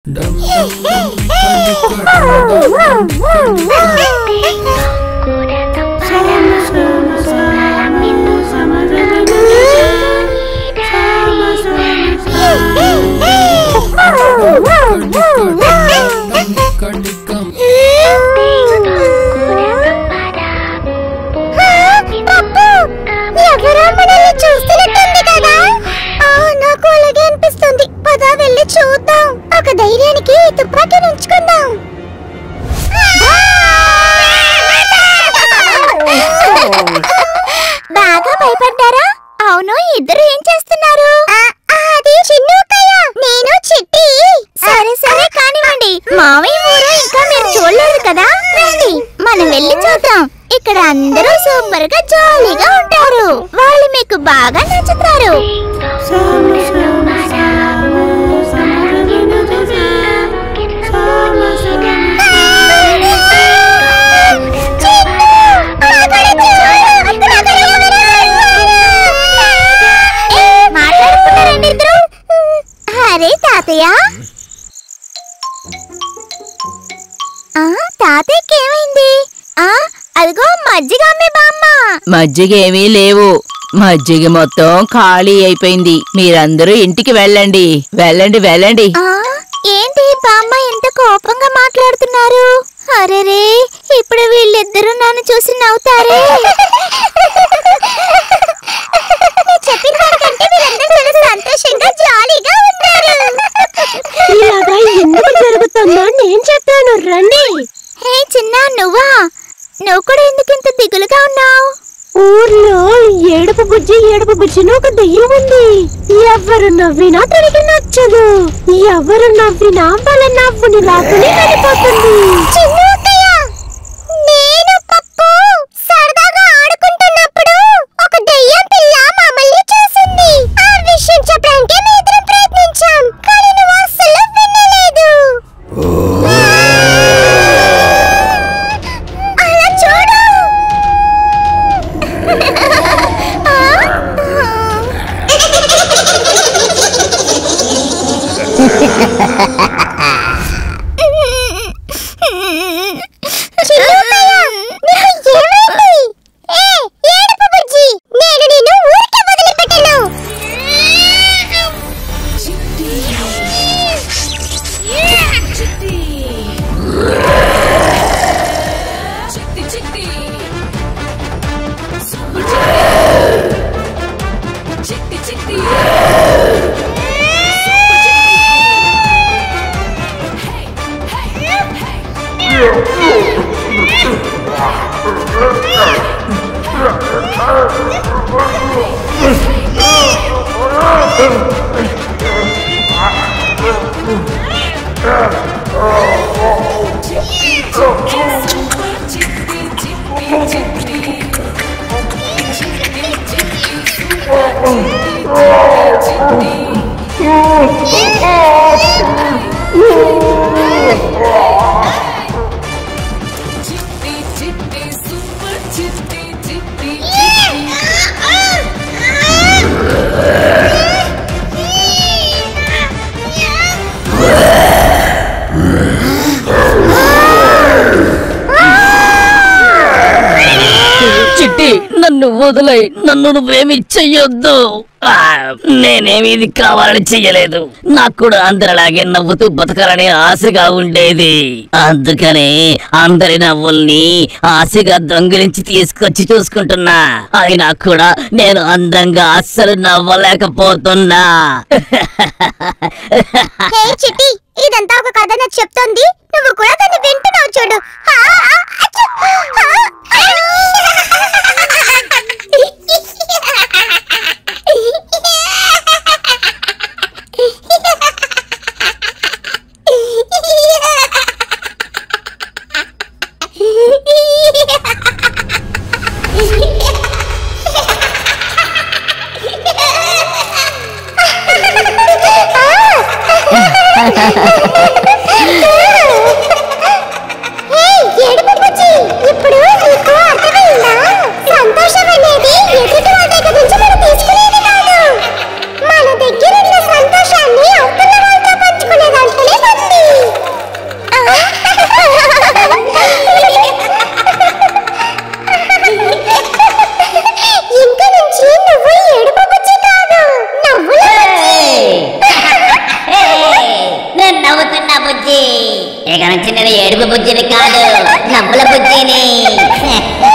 ఎవరో మనల్ని చూస్తున్నట్టుంది కదా ఆ, నాకు అలాగే అనిపిస్తుంది పద వెళ్ళి చూద్దాం ఒక ధైర్యానికి ఈ తుపాకీ ఉంచుకుందాం బాగా భయపడ్డారా అవును ఇద్దరు ఏం చేస్తున్నారు అది చిన్నక్కయ్య నేను చిట్టి సరే సరే కానివ్వండి మావయ్య ఊరు ఇంకా మీరు చూడలేదు కదా రండి మనం వెళ్ళి చూద్దాం ఇక్కడ అందరూ సూపర్ గా జాలీగా ఉంటారు వాళ్ళు మీకు బాగా నచ్చుతారు మాట్లాడుకున్నారండి ఇద్దరు అరే తాతయ్య ఆ తాతయ్యకి ఏమైంది ఆ అదిగో మజ్జిగ అమ్మే బామ్మ మజ్జిగ ఏమీ లేవు మజ్జిగ మొత్తం ఖాళీ అయిపోయింది మీరందరూ ఇంటికి వెళ్ళండి వెళ్ళండి వెళ్ళండి ఆ ఏంటి బామ్మ ఇంత కోపంగా మాట్లాడుతున్నారు అరెరే ఇప్పుడు వీళ్ళిద్దరూ నన్ను చూసి నవ్వుతారే చెప్పిన దానికంటే వీళ్ళందరూ చాలా సంతోషంగా జాలీగా ఉన్నారు ఇలాగా ఎందుకు జరుగుతుందో నేను చెప్తాను రండి హే చిన్న నువ్వా నువ్వు కూడా ఎందుకు ఇంత దిగులుగా ఉన్నావు ఊర్లో ఏడుపు బుజ్జి ఏడుపు బుజ్జిని ఒక దెయ్యం ఉంది ఎవరు నవ్వినా తనకి నచ్చదు ఎవరు నవ్వినా వాళ్ళ నవ్వుని రాకుని వెళ్ళిపోతుంది నేను పప్పు సరదాగా ఆడుకుంటున్నప్పుడు ఒక దెయ్యం పిల్ల మమ్మల్ని చూసింది ఆ విషయం చెప్పడానికి మేమిద్దరం ప్రయత్నించాం కానీ నువ్వు అస్సలు వినలేదు అలా చూడు చిన్నయ్య, నీకు ఏమైంది? ఏ, ఏడుపు బుజ్జి, నేను నిన్ను ఊరికే వదిలిపెట్టను. చిట్టి నన్ను వదిలై నన్ను నువ్వేమి చెయ్యొద్దు ఆ, నేనేమి ఇది కావాలని చెయ్యలేదు నాకు కూడా అందరిలాగే నవ్వుతూ బతకాలని ఆశగా ఉండేది అందుకనే అందరి నవ్వుల్ని ఆశగా దొంగిలించి తీసుకొచ్చి చూసుకుంటున్నా అయినా కూడా నేను అందంగా అస్సలు నవ్వలేకపోతున్నా హే చిట్టి ఇదంతా ఒక కథ నాకు చెప్తోంది నువ్వు కూడా దాన్ని వింటున్నావు చూడు ఆ, ఆ, అచ్చు, ఆ, ఏడుపు బుజ్జి, ఇప్పుడు నీకు అర్థమైందా సంతోషం అనేది ఎదుటి బుజ్జి ఇక నుంచి నేను ఏడుపు బుజ్జిని కాదు నవ్వుల బుజ్జిని